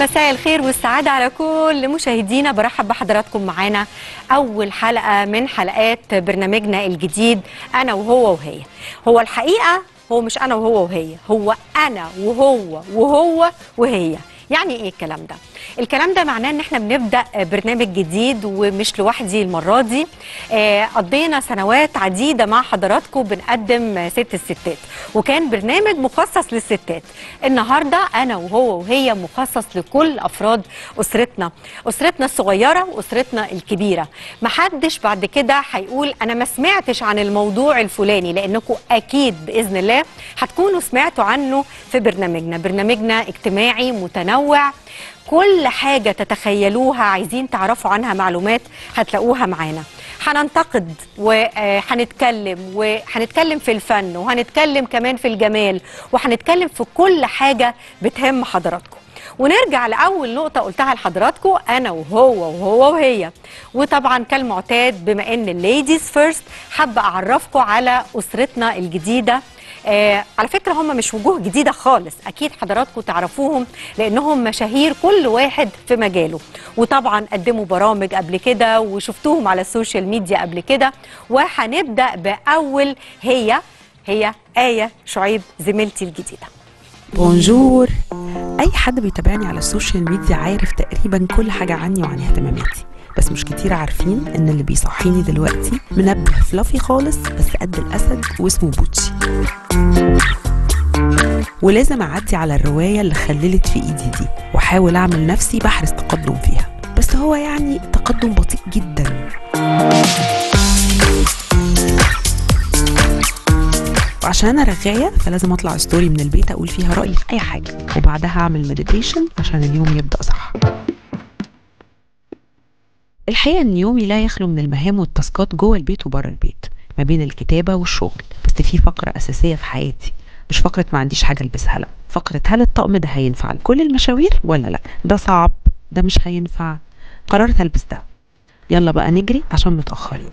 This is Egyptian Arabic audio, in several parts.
مساء الخير والسعادة على كل مشاهدينا برحب بحضراتكم معانا أول حلقة من حلقات برنامجنا الجديد أنا وهو وهي هو الحقيقة هو مش أنا وهو وهي هو أنا وهو وهو وهي يعني ايه الكلام ده الكلام ده معناه ان احنا بنبدا برنامج جديد ومش لوحدي المره دي آه، قضينا سنوات عديده مع حضراتكم بنقدم ست الستات وكان برنامج مخصص للستات النهارده انا وهو وهي مخصص لكل افراد اسرتنا اسرتنا الصغيره واسرتنا الكبيره محدش بعد كده هيقول انا ما سمعتش عن الموضوع الفلاني لانكم اكيد باذن الله هتكونوا سمعتوا عنه في برنامجنا برنامجنا اجتماعي متنوع كل حاجة تتخيلوها عايزين تعرفوا عنها معلومات هتلاقوها معانا هننتقد وهنتكلم وهنتكلم في الفن وهنتكلم كمان في الجمال وهنتكلم في كل حاجة بتهم حضراتكم ونرجع لأول نقطة قلتها لحضراتكم أنا وهو وهو وهي وطبعا كالمعتاد بما إن الليديز فيرست حابة أعرفكم على أسرتنا الجديدة آه على فكرة هم مش وجوه جديدة خالص أكيد حضراتكم تعرفوهم لأنهم مشاهير كل واحد في مجاله وطبعا قدموا برامج قبل كده وشفتوهم على السوشيال ميديا قبل كده وهنبدأ بأول هي هي آية شعيب زميلتي الجديدة بونجور اي حد بيتابعني على السوشيال ميديا عارف تقريبا كل حاجه عني وعن اهتماماتي بس مش كتير عارفين ان اللي بيصحيني دلوقتي منبه فلافي خالص بس قد الاسد واسمه بوتشي ولازم اعدي على الروايه اللي خللت في ايدي دي واحاول اعمل نفسي بحرز تقدم فيها بس هو يعني تقدم بطيء جدا وعشان انا رغايه فلازم اطلع ستوري من البيت اقول فيها رايي في اي حاجه وبعدها اعمل مديتيشن عشان اليوم يبدا صح الحقيقه ان يومي لا يخلو من المهام والتاسكات جوه البيت وبره البيت ما بين الكتابه والشغل بس في فقره اساسيه في حياتي مش فقره ما عنديش حاجه البسها لا فقره هل الطقم ده هينفع لكل المشاوير ولا لا ده صعب ده مش هينفع قررت البس ده يلا بقى نجري عشان متاخرين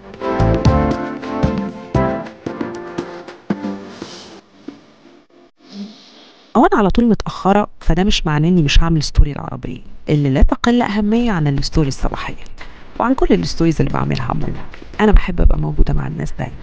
هو انا على طول متاخره فده مش معناه اني مش هعمل ستوري العربيه اللي لا تقل اهميه عن الستوري الصباحيه وعن كل الستوريز اللي بعملها عموما انا بحب ابقى موجوده مع الناس دايما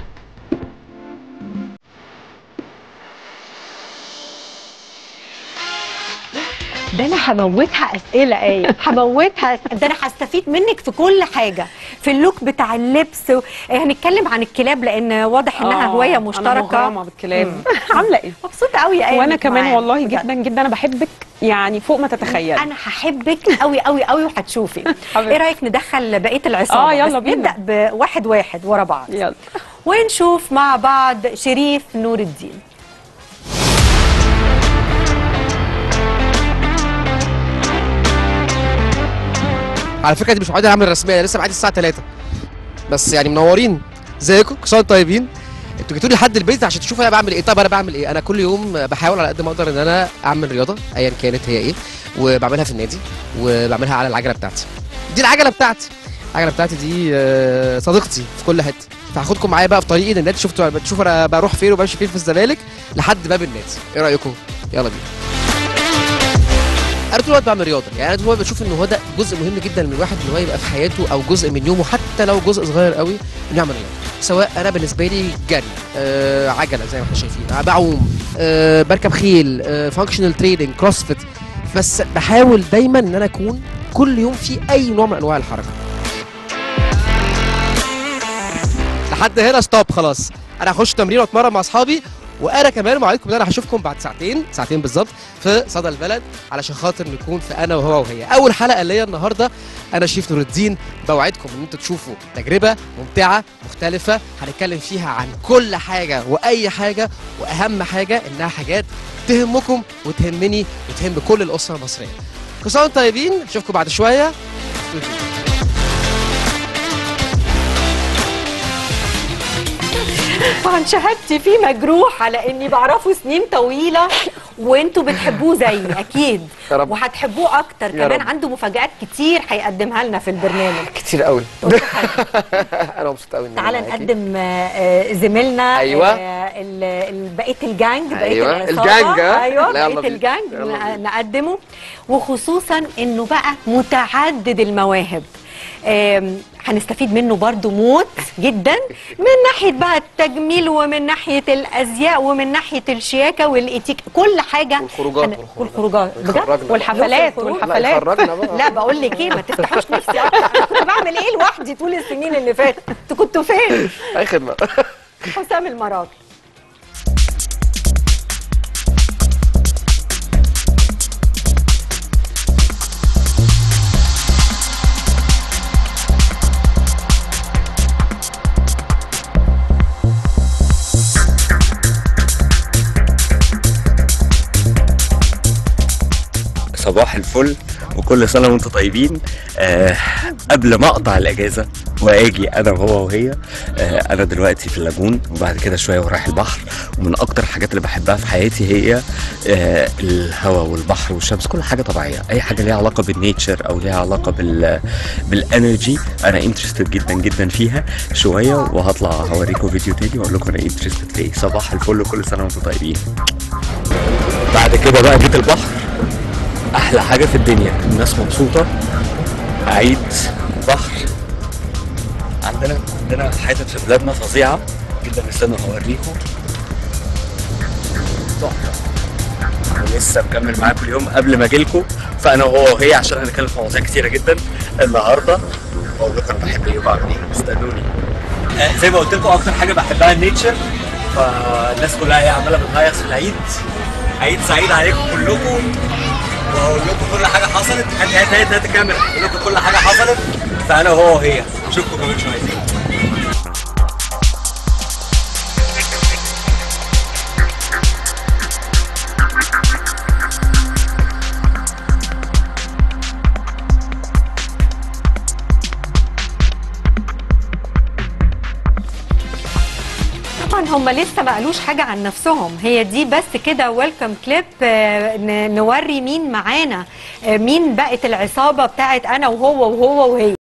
ده انا هموتها اسئله ايه هموتها أس- ده انا هستفيد منك في كل حاجه في اللوك بتاع اللبس و... آه، هنتكلم عن الكلاب لان واضح انها آه، هوايه انا مشتركه مغرمه بالكلاب عامله ايه مبسوطه قوي يا ايه وانا إنك كمان معايا. والله بجد. جدا جدا انا بحبك يعني فوق ما تتخيل انا هحبك قوي قوي قوي وهتشوفي حبيبتي. ايه رايك ندخل بقيه العصابه آه، يلا بس بينا. نبدا بواحد واحد ورا بعض يلا ونشوف مع بعض شريف نور الدين على فكره دي مش مواعيد العمل الرسميه أنا لسه معادي الساعه 3 بس يعني منورين ازيكم كل سنه وانتم طيبين انتوا جيتوا لي لحد البيت عشان تشوفوا انا بعمل ايه طب انا بعمل ايه انا كل يوم بحاول على قد ما اقدر ان انا اعمل رياضه ايا كانت هي ايه وبعملها في النادي وبعملها على العجله بتاعتي دي العجله بتاعتي العجله بتاعتي دي آه، صديقتي في كل حته فهاخدكم معايا بقى في طريقي للنادي شفتوا بتشوفوا انا بروح فين وبمشي فين في الزمالك لحد باب النادي ايه رايكم يلا بينا انا طول الوقت بعمل رياضه يعني انا طول الوقت بشوف ان هو ده جزء مهم جدا من الواحد ان هو يبقى في حياته او جزء من يومه حتى لو جزء صغير قوي انه يعمل رياضه سواء انا بالنسبه لي جري آه عجله زي ما احنا شايفين آه بعوم آه بركب خيل آه فانكشنال تريدنج كروسفيت بس بحاول دايما ان انا اكون كل يوم في اي نوع من انواع الحركه لحد هنا ستوب خلاص انا هخش تمرين واتمرن مع اصحابي وانا كمان وعليكم ان انا هشوفكم بعد ساعتين ساعتين بالظبط في صدى البلد علشان خاطر نكون في انا وهو وهي اول حلقه ليا النهارده انا شريف نور الدين بوعدكم ان انتوا تشوفوا تجربه ممتعه مختلفه هنتكلم فيها عن كل حاجه واي حاجه واهم حاجه انها حاجات تهمكم وتهمني وتهم كل الاسره المصريه كل سنه وانتم طيبين اشوفكم بعد شويه طبعا شهادتي فيه مجروحه لاني بعرفه سنين طويله وانتوا بتحبوه زيي اكيد يا رب. وهتحبوه اكتر يا كمان رب. عنده مفاجآت كتير هيقدمها لنا في البرنامج كتير قوي انا مبسوط قوي إن أنا تعالى معاكي. نقدم آه، آه، زميلنا أيوة. آه، ال- ال- بقيه الجانج بقيه أيوة، العصابة. الجانج، ها؟ ايوه لا، يلا بقيه بينا. الجانج يلا ن- بينا. نقدمه وخصوصا انه بقى متعدد المواهب آم، هنستفيد منه برضو موت جدا من ناحيه بقى التجميل ومن ناحيه الازياء ومن ناحيه الشياكه والاتيك كل حاجه والخروجات هن- والخروجات بجد يخرجنا. والحفلات يوم الخروج. لا والحفلات يخرجنا بقى لا بقول لك ايه ما تفتحوش نفسي اكتر انا كنت بعمل ايه لوحدي طول السنين اللي فاتت انتوا كنتوا فين اي خدمه حسام المراكي صباح الفل وكل سنه وانتم طيبين آه قبل ما اقطع الاجازه واجي انا وهو وهي آه انا دلوقتي في اللاجون وبعد كده شويه ورايح البحر ومن اكتر الحاجات اللي بحبها في حياتي هي آه الهواء والبحر والشمس كل حاجه طبيعيه اي حاجه ليها علاقه بالنيتشر او ليها علاقه بال بالانرجي انا انترستد جدا جدا فيها شويه وهطلع هوريكم فيديو تاني واقول لكم انا انترستد في ايه صباح الفل وكل سنه وانتم طيبين بعد كده بقى جيت البحر احلى حاجه في الدنيا الناس مبسوطه عيد بحر عندنا عندنا حتت في بلادنا فظيعه جدا استنوا هوريكم تحفه ولسه مكمل معاكم اليوم قبل ما اجيلكم فانا وهو وهي عشان هنتكلم في مواضيع كتيره جدا النهارده بقول لكم انا بحب ايه وبعمل ايه استنوني آه، زي ما قلت لكم اكتر حاجه بحبها النيتشر فالناس كلها هي عماله بتهيص في العيد عيد سعيد عليكم كلكم واقول لكم كل حاجه حصلت هات هات هات هات الكاميرا اقول لكم كل حاجه حصلت فانا وهو وهي اشوفكم كمان شويه طبعا هم لسه ما قالوش حاجه عن نفسهم هي دي بس كده ويلكم كليب نوري مين معانا آه، مين بقت العصابه بتاعت انا وهو وهو وهي